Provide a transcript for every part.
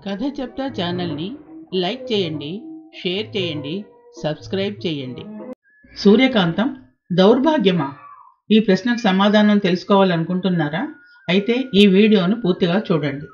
కథ చెప్తా ఛానల్ని లైక్ చేయండి షేర్ చేయండి సబ్స్క్రైబ్ చేయండి సూర్యకాంతం దౌర్భాగ్యమా ఈ ప్రశ్నకు సమాధానం తెలుసుకోవాలనుకుంటున్నారా అయితే ఈ వీడియోను పూర్తిగా చూడండి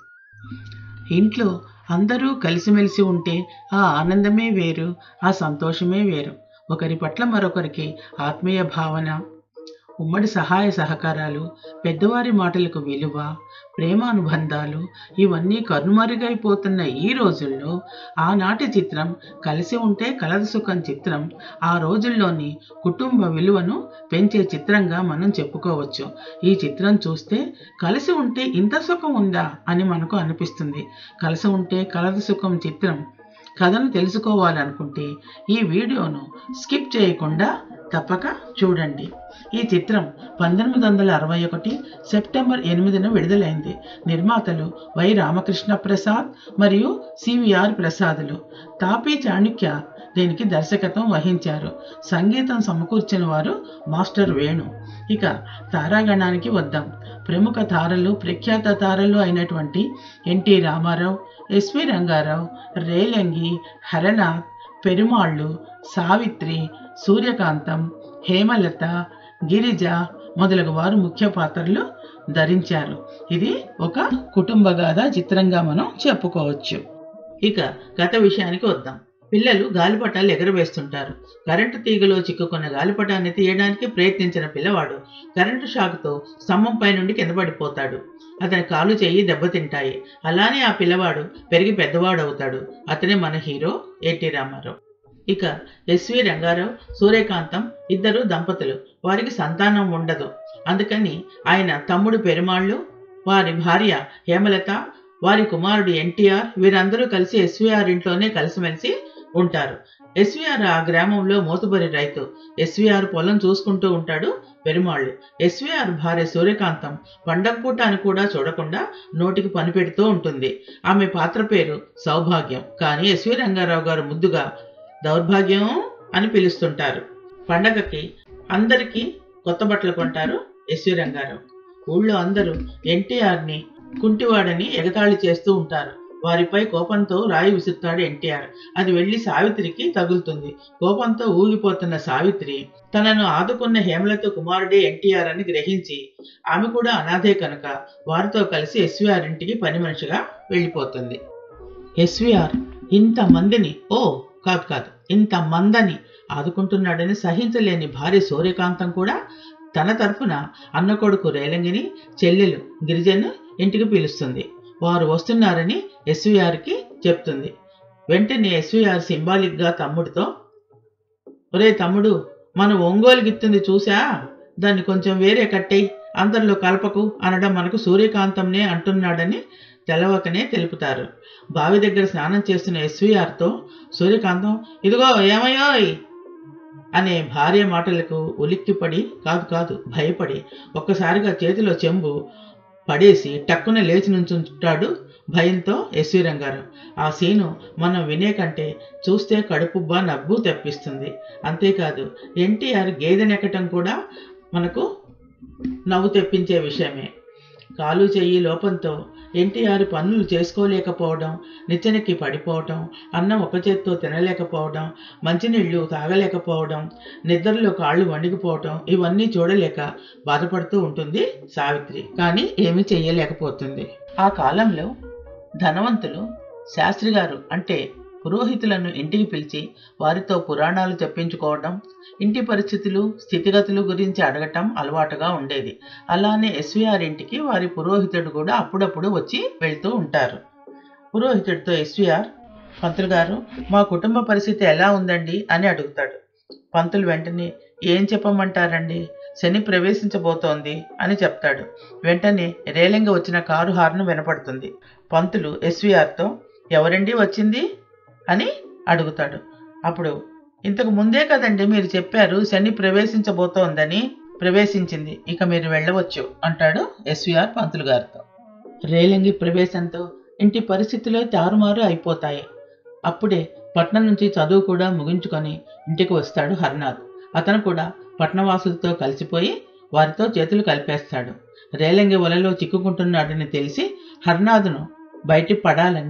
ఇంట్లో అందరూ కలిసిమెలిసి ఉంటే ఆ ఆనందమే వేరు ఆ సంతోషమే వేరు ఒకరి పట్ల మరొకరికి ఆత్మీయ భావన ఉమ్మడి సహాయ సహకారాలు పెద్దవారి మాటలకు విలువ ప్రేమానుబంధాలు ఇవన్నీ కనుమరుగైపోతున్న ఈ రోజుల్లో ఆనాటి చిత్రం కలిసి ఉంటే కలదు సుఖం చిత్రం ఆ రోజుల్లోని కుటుంబ విలువను పెంచే చిత్రంగా మనం చెప్పుకోవచ్చు ఈ చిత్రం చూస్తే కలిసి ఉంటే ఇంత సుఖం ఉందా అని మనకు అనిపిస్తుంది కలిసి ఉంటే కలదు సుఖం చిత్రం కథను తెలుసుకోవాలనుకుంటే ఈ వీడియోను స్కిప్ చేయకుండా తప్పక చూడండి ఈ చిత్రం పంతొమ్మిది వందల అరవై ఒకటి సెప్టెంబర్ ఎనిమిదిన విడుదలైంది నిర్మాతలు వై రామకృష్ణ ప్రసాద్ మరియు సివిఆర్ ప్రసాదులు తాపీ చాణుక్య దీనికి దర్శకత్వం వహించారు సంగీతం సమకూర్చిన వారు మాస్టర్ వేణు ఇక తారాగణానికి వద్దాం ప్రముఖ తారలు ప్రఖ్యాత తారలు అయినటువంటి ఎన్టీ రామారావు ఎస్వి రంగారావు రేలంగి హరనాథ్ పెరుమాళ్ళు సావిత్రి సూర్యకాంతం హేమలత గిరిజ మొదలగు వారు ముఖ్య పాత్రలు ధరించారు ఇది ఒక కుటుంబ గాథ చిత్రంగా మనం చెప్పుకోవచ్చు ఇక కథ విషయానికి వద్దాం పిల్లలు గాలిపటాలు ఎగరవేస్తుంటారు కరెంటు తీగలో చిక్కుకున్న గాలిపటాన్ని తీయడానికి ప్రయత్నించిన పిల్లవాడు కరెంటు షాక్తో స్తంభంపై నుండి కింద పడిపోతాడు అతని కాలు చెయ్యి దెబ్బతింటాయి అలానే ఆ పిల్లవాడు పెరిగి పెద్దవాడు అవుతాడు అతనే మన హీరో ఎన్టీ రామారావు ఇక ఎస్వి రంగారావు సూర్యకాంతం ఇద్దరు దంపతులు వారికి సంతానం ఉండదు అందుకని ఆయన తమ్ముడు పెరుమాళ్ళు వారి భార్య హేమలత వారి కుమారుడు ఎన్టీఆర్ వీరందరూ కలిసి ఎస్వీఆర్ ఇంట్లోనే కలిసిమెలిసి ఉంటారు ఎస్వీఆర్ ఆ గ్రామంలో మోతుబరి రైతు ఎస్వీఆర్ పొలం చూసుకుంటూ ఉంటాడు పెరుమాళ్ళు ఎస్వీఆర్ భార్య సూర్యకాంతం పండగ పూట అని కూడా చూడకుండా నోటికి పని పెడుతూ ఉంటుంది ఆమె పాత్ర పేరు సౌభాగ్యం కానీ ఎస్వి రంగారావు గారు ముద్దుగా దౌర్భాగ్యం అని పిలుస్తుంటారు పండగకి అందరికీ కొత్త బట్టలు కొంటారు ఎస్వి రంగారావు ఊళ్ళో అందరూ ఎన్టీఆర్ని కుంటివాడని ఎగతాళి చేస్తూ ఉంటారు వారిపై కోపంతో రాయి విసురుతాడు ఎన్టీఆర్ అది వెళ్లి సావిత్రికి తగులుతుంది కోపంతో ఊగిపోతున్న సావిత్రి తనను ఆదుకున్న హేమలత కుమారుడే ఎన్టీఆర్ అని గ్రహించి ఆమె కూడా అనాథే కనుక వారితో కలిసి ఎస్వీఆర్ ఇంటికి పని మనిషిగా వెళ్ళిపోతుంది ఎస్వీఆర్ ఇంత మందిని ఓ కాదు కాదు ఇంత మందని ఆదుకుంటున్నాడని సహించలేని భార్య సూర్యకాంతం కూడా తన తరఫున అన్న కొడుకు రేలంగిని చెల్లెలు గిరిజను ఇంటికి పిలుస్తుంది వారు వస్తున్నారని ఎస్వీఆర్కి చెప్తుంది వెంటనే ఎస్వీఆర్ సింబాలిక్గా తమ్ముడితో ఒరే తమ్ముడు మన ఒంగోలు గిత్తుంది చూసా దాన్ని కొంచెం వేరే కట్టేయి అందరిలో కలపకు అనడం మనకు సూర్యకాంతంనే అంటున్నాడని తెలవకనే తెలుపుతారు బావి దగ్గర స్నానం చేస్తున్న ఎస్వీఆర్తో సూర్యకాంతం ఇదిగో ఏమయ్యోయ్ అనే భార్య మాటలకు ఉలిక్కిపడి కాదు కాదు భయపడి ఒక్కసారిగా చేతిలో చెంబు పడేసి టక్కున లేచి నుంచుంటాడు భయంతో ఎస్వి రంగారావు ఆ సీను మనం వినే కంటే చూస్తే కడుపుబ్బా నవ్వు తెప్పిస్తుంది అంతేకాదు ఎన్టీఆర్ గేదెనెక్కటం కూడా మనకు నవ్వు తెప్పించే విషయమే కాలు చెయ్యి లోపంతో ఎన్టీఆర్ పనులు చేసుకోలేకపోవడం నిచ్చెనకి పడిపోవడం అన్నం ఒక చేత్తో తినలేకపోవడం మంచినీళ్లు తాగలేకపోవడం నిద్రలో కాళ్ళు వండికిపోవడం ఇవన్నీ చూడలేక బాధపడుతూ ఉంటుంది సావిత్రి కానీ ఏమీ చెయ్యలేకపోతుంది ఆ కాలంలో ధనవంతులు శాస్త్రి గారు అంటే పురోహితులను ఇంటికి పిలిచి వారితో పురాణాలు చెప్పించుకోవడం ఇంటి పరిస్థితులు స్థితిగతులు గురించి అడగటం అలవాటుగా ఉండేది అలానే ఎస్వీఆర్ ఇంటికి వారి పురోహితుడు కూడా అప్పుడప్పుడు వచ్చి వెళ్తూ ఉంటారు పురోహితుడితో ఎస్వీఆర్ పంతులు గారు మా కుటుంబ పరిస్థితి ఎలా ఉందండి అని అడుగుతాడు పంతులు వెంటనే ఏం చెప్పమంటారండి శని ప్రవేశించబోతోంది అని చెప్తాడు వెంటనే రేలింగ వచ్చిన కారు హార్న్ వినపడుతుంది పంతులు ఎస్వీఆర్తో ఎవరండి వచ్చింది అని అడుగుతాడు అప్పుడు ఇంతకు ముందే కదండి మీరు చెప్పారు శని ప్రవేశించబోతోందని ప్రవేశించింది ఇక మీరు వెళ్ళవచ్చు అంటాడు ఎస్వీఆర్ పంతులు గారితో రేలింగి ప్రవేశంతో ఇంటి పరిస్థితులే తారుమారు అయిపోతాయి అప్పుడే పట్నం నుంచి చదువు కూడా ముగించుకొని ఇంటికి వస్తాడు హర్నాథ్ అతను కూడా పట్నవాసులతో కలిసిపోయి వారితో చేతులు కలిపేస్తాడు రేలంగి వలలో చిక్కుకుంటున్నాడని తెలిసి హర్నాథ్ను బయటి పడాలని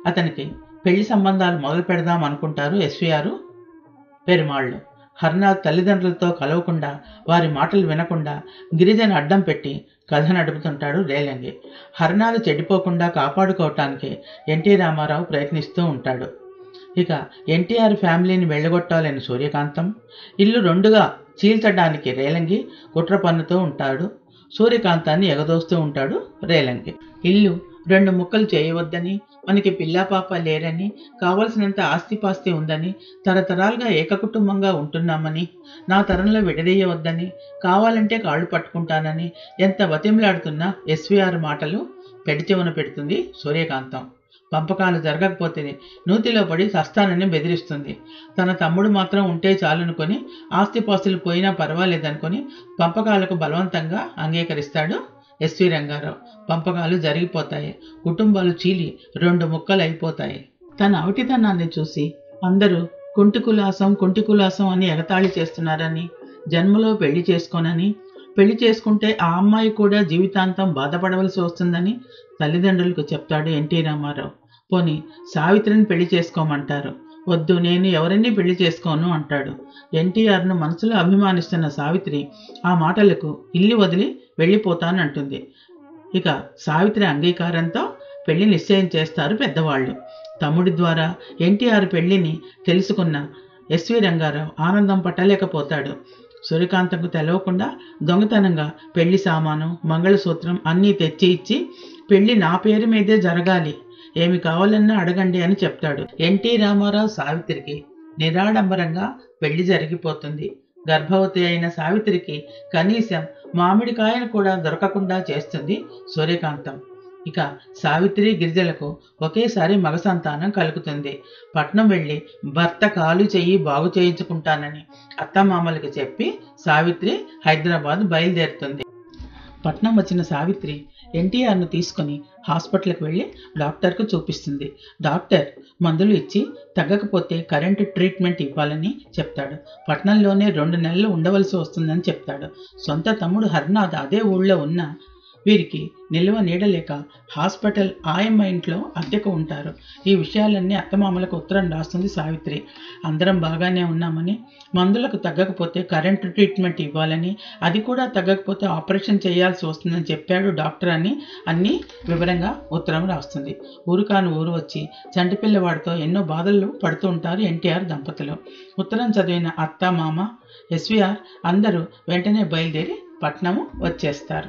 అతనికి పెళ్లి సంబంధాలు మొదలు పెడదాం అనుకుంటారు ఎస్వీఆర్ పెరుమాళ్ళు హర్నాథ్ తల్లిదండ్రులతో కలవకుండా వారి మాటలు వినకుండా గిరిజన అడ్డం పెట్టి కథ నడుపుతుంటాడు రేలంగి హర్నాథ్ చెడిపోకుండా కాపాడుకోవటానికి ఎన్టీ రామారావు ప్రయత్నిస్తూ ఉంటాడు ఇక ఎన్టీఆర్ ఫ్యామిలీని వెళ్ళగొట్టాలని సూర్యకాంతం ఇల్లు రెండుగా చీల్చడానికి రేలంగి కుట్ర పన్నుతూ ఉంటాడు సూర్యకాంతాన్ని ఎగదోస్తూ ఉంటాడు రేలంగి ఇల్లు రెండు ముక్కలు చేయవద్దని మనకి పిల్లా పాప లేరని కావలసినంత ఆస్తిపాస్తి ఉందని తరతరాలుగా ఏకకుటుంబంగా ఉంటున్నామని నా తరంలో విడదీయవద్దని కావాలంటే కాళ్ళు పట్టుకుంటానని ఎంత బతిమలాడుతున్నా ఎస్వీఆర్ మాటలు పెడిచెవున పెడుతుంది సూర్యకాంతం పంపకాలు జరగకపోతే నూతిలో పడి సస్తానని బెదిరిస్తుంది తన తమ్ముడు మాత్రం ఉంటే చాలనుకొని ఆస్తిపాస్తులు పోయినా పర్వాలేదనుకొని పంపకాలకు బలవంతంగా అంగీకరిస్తాడు ఎస్వి రంగారావు పంపకాలు జరిగిపోతాయి కుటుంబాలు చీలి రెండు ముక్కలు అయిపోతాయి తన అవిటితనాన్ని చూసి అందరూ కుంటికులాసం కుంటికులాసం అని ఎగతాళి చేస్తున్నారని జన్మలో పెళ్లి చేసుకోనని పెళ్లి చేసుకుంటే ఆ అమ్మాయి కూడా జీవితాంతం బాధపడవలసి వస్తుందని తల్లిదండ్రులకు చెప్తాడు ఎన్టీ రామారావు పోని సావిత్రిని పెళ్లి చేసుకోమంటారు వద్దు నేను ఎవరిని పెళ్లి చేసుకోను అంటాడు ఎన్టీఆర్ను మనసులో అభిమానిస్తున్న సావిత్రి ఆ మాటలకు ఇల్లు వదిలి వెళ్ళిపోతానంటుంది ఇక సావిత్రి అంగీకారంతో పెళ్లి నిశ్చయం చేస్తారు పెద్దవాళ్ళు తమ్ముడి ద్వారా ఎన్టీఆర్ పెళ్లిని తెలుసుకున్న ఎస్వి రంగారావు ఆనందం పట్టలేకపోతాడు సూర్యకాంతకు తెలవకుండా దొంగతనంగా పెళ్లి సామాను మంగళసూత్రం అన్నీ తెచ్చి ఇచ్చి పెళ్లి నా పేరు మీదే జరగాలి ఏమి కావాలన్నా అడగండి అని చెప్తాడు ఎన్టీ రామారావు సావిత్రికి నిరాడంబరంగా పెళ్లి జరిగిపోతుంది గర్భవతి అయిన సావిత్రికి కనీసం మామిడికాయను కూడా దొరకకుండా చేస్తుంది సూర్యకాంతం ఇక సావిత్రి గిరిజలకు ఒకేసారి మగ సంతానం కలుగుతుంది పట్నం వెళ్ళి భర్త కాలు చెయ్యి బాగు చేయించుకుంటానని అత్తమామలకి చెప్పి సావిత్రి హైదరాబాద్ బయలుదేరుతుంది పట్నం వచ్చిన సావిత్రి ఎన్టీఆర్ను తీసుకుని హాస్పిటల్కి వెళ్ళి డాక్టర్కు చూపిస్తుంది డాక్టర్ మందులు ఇచ్చి తగ్గకపోతే కరెంటు ట్రీట్మెంట్ ఇవ్వాలని చెప్తాడు పట్నంలోనే రెండు నెలలు ఉండవలసి వస్తుందని చెప్తాడు సొంత తమ్ముడు హర్నాథ్ అదే ఊళ్ళో ఉన్న వీరికి నిల్వ నీడలేక హాస్పిటల్ ఆయమ్మ ఇంట్లో అద్దెకు ఉంటారు ఈ విషయాలన్నీ అత్తమామలకు ఉత్తరం రాస్తుంది సావిత్రి అందరం బాగానే ఉన్నామని మందులకు తగ్గకపోతే కరెంటు ట్రీట్మెంట్ ఇవ్వాలని అది కూడా తగ్గకపోతే ఆపరేషన్ చేయాల్సి వస్తుందని చెప్పాడు డాక్టర్ అని అన్నీ వివరంగా ఉత్తరం రాస్తుంది ఊరు కాని ఊరు వచ్చి చంటి పిల్లవాడితో ఎన్నో బాధలు పడుతూ ఉంటారు ఎన్టీఆర్ దంపతులు ఉత్తరం చదివిన అత్త మామ ఎస్విఆర్ అందరూ వెంటనే బయలుదేరి పట్నము వచ్చేస్తారు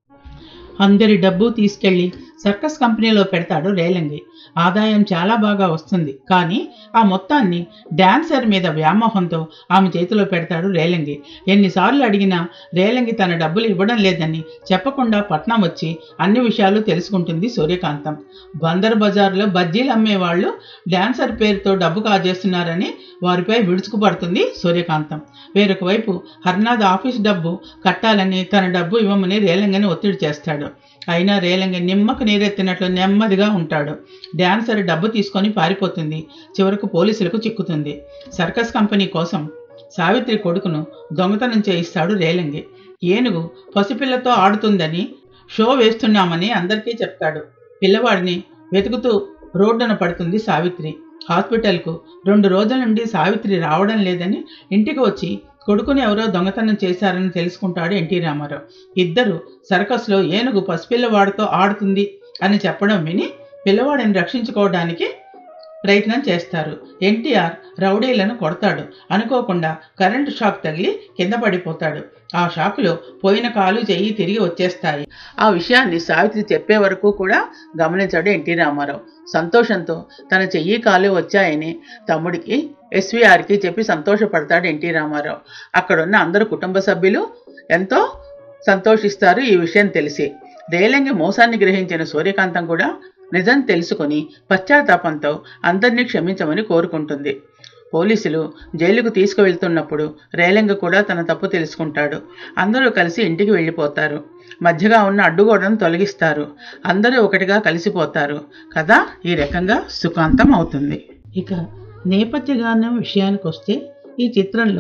అందరి డబ్బు తీసుకెళ్లి సర్కస్ కంపెనీలో పెడతాడు రేలంగి ఆదాయం చాలా బాగా వస్తుంది కానీ ఆ మొత్తాన్ని డాన్సర్ మీద వ్యామోహంతో ఆమె చేతిలో పెడతాడు రేలంగి ఎన్నిసార్లు అడిగినా రేలంగి తన డబ్బులు ఇవ్వడం లేదని చెప్పకుండా పట్నం వచ్చి అన్ని విషయాలు తెలుసుకుంటుంది సూర్యకాంతం బందర్ బజార్లో బజ్జీలు అమ్మేవాళ్ళు డాన్సర్ పేరుతో డబ్బు కాజేస్తున్నారని వారిపై విడుచుకుపడుతుంది సూర్యకాంతం వేరొక వైపు హర్నాథ్ ఆఫీస్ డబ్బు కట్టాలని తన డబ్బు ఇవ్వమని రేలంగిని ఒత్తిడి చేస్తాడు అయినా రేలంగి నిమ్మకు నీరెత్తినట్లు నెమ్మదిగా ఉంటాడు డాన్సర్ డబ్బు తీసుకొని పారిపోతుంది చివరకు పోలీసులకు చిక్కుతుంది సర్కస్ కంపెనీ కోసం సావిత్రి కొడుకును దొంగతనం చేయిస్తాడు రేలంగి ఏనుగు పసిపిల్లతో ఆడుతుందని షో వేస్తున్నామని అందరికీ చెప్తాడు పిల్లవాడిని వెతుకుతూ రోడ్డున పడుతుంది సావిత్రి హాస్పిటల్కు రెండు రోజుల నుండి సావిత్రి రావడం లేదని ఇంటికి వచ్చి కొడుకుని ఎవరో దొంగతనం చేశారని తెలుసుకుంటాడు ఎన్టీ రామారావు ఇద్దరు సర్కస్లో ఏనుగు పసిపిల్లవాడితో ఆడుతుంది అని చెప్పడం విని పిల్లవాడిని రక్షించుకోవడానికి ప్రయత్నం చేస్తారు ఎన్టీఆర్ రౌడీలను కొడతాడు అనుకోకుండా కరెంటు షాక్ తగిలి కింద పడిపోతాడు ఆ షాకులో పోయిన కాలు చెయ్యి తిరిగి వచ్చేస్తాయి ఆ విషయాన్ని సావిత్రి చెప్పే వరకు కూడా గమనించాడు ఎన్టీ రామారావు సంతోషంతో తన చెయ్యి కాలు వచ్చాయని తమ్ముడికి ఎస్వీఆర్కి చెప్పి సంతోషపడతాడు ఎన్టీ రామారావు అక్కడున్న అందరు కుటుంబ సభ్యులు ఎంతో సంతోషిస్తారు ఈ విషయం తెలిసి రేలంగి మోసాన్ని గ్రహించిన సూర్యకాంతం కూడా నిజం తెలుసుకొని పశ్చాత్తాపంతో అందరినీ క్షమించమని కోరుకుంటుంది పోలీసులు జైలుకు తీసుకువెళ్తున్నప్పుడు రేలంగి కూడా తన తప్పు తెలుసుకుంటాడు అందరూ కలిసి ఇంటికి వెళ్ళిపోతారు మధ్యగా ఉన్న అడ్డుగోడను తొలగిస్తారు అందరూ ఒకటిగా కలిసిపోతారు కథ ఈ రకంగా సుఖాంతం అవుతుంది ఇక నేపథ్య గానం విషయానికి వస్తే ఈ చిత్రంలో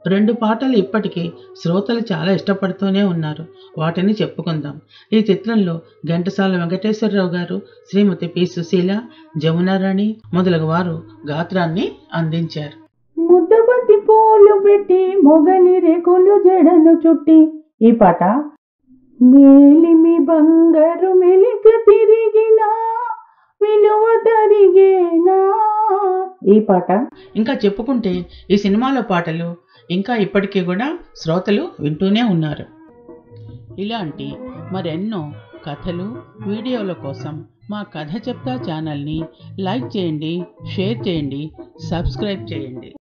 రెండు పాటలు ఇప్పటికీ శ్రోతలు చాలా ఇష్టపడుతూనే ఉన్నారు వాటిని చెప్పుకుందాం ఈ చిత్రంలో ఘంటసాల వెంకటేశ్వరరావు గారు శ్రీమతి పి సుశీల జమునారాణి మొదలగు వారు గాత్రాన్ని అందించారు ముద్దబంతి పూలు పెట్టి మొగలి రేకులు జడలు చుట్టి ఈ పాట మేలిమి బంగారు మెలిక తిరిగినా విలువ తరిగేనా ఈ పాట ఇంకా చెప్పుకుంటే ఈ సినిమాలో పాటలు ఇంకా ఇప్పటికీ కూడా శ్రోతలు వింటూనే ఉన్నారు ఇలాంటి మరెన్నో కథలు వీడియోల కోసం మా కథ చెప్తా ఛానల్ని లైక్ చేయండి షేర్ చేయండి సబ్స్క్రైబ్ చేయండి